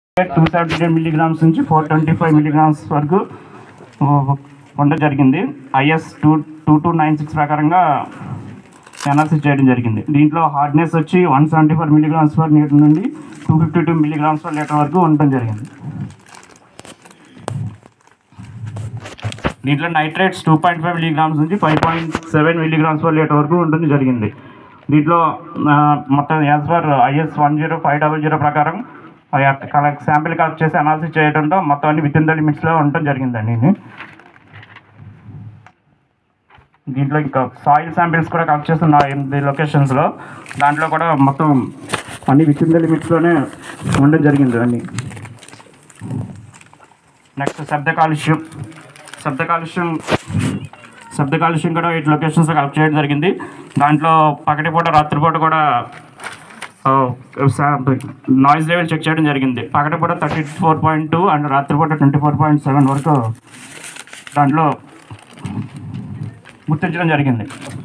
two seventy eight milligrams నుంచి four twenty five milligrams వరకు ఆ, ఉండడం జరిగింది IS two two two nine six ప్రకారంగా అనాలిసిస్ చేయడం జరిగింది దీంట్లో హార్డ్నెస్ వచ్చి one seventy four milligrams per litre నుండి two fifty two milligrams per litre వరకు ఉండడం జరిగింది దీంట్లో nitrates two point five milligrams నుంచి five point seven milligrams per litre వరకు ఉంటుంది జరిగింది దీంట్లో ఆ, మొత్తం as per IS one zero five double zero ప్రకారం కలెక్ట్ శాంపిల్ కలెక్ట్ చేసి అనాలిసిస్ చేయడంతో మొత్తం అన్ని విత్ ఇన్ ద లిమిట్స్లో ఉండటం జరిగిందండి ఇది దీంట్లో ఇంకా సాయిల్ శాంపిల్స్ కూడా కలెక్ట్ చేస్తున్న ఎనిమిది లొకేషన్స్లో దాంట్లో కూడా మొత్తం అన్ని విత్ ఇన్ ద లిమిట్స్లోనే ఉండడం జరిగింది అన్నీ నెక్స్ట్ శబ్ద కాలుష్యం శబ్ద కాలుష్యం శబ్ద కాలుష్యం కూడా ఎయిట్ లొకేషన్స్లో కలెక్ట్ చేయడం జరిగింది దాంట్లో పగటిపూట రాత్రిపూట కూడా నాయిస్ లెవెల్ చెక్ చేయడం జరిగింది పగటిపూట thirty four point two and రాత్రిపూట ట్వంటీ ఫోర్ పాయింట్ సెవెన్ వరకు దాంట్లో గుర్తించడం జరిగింది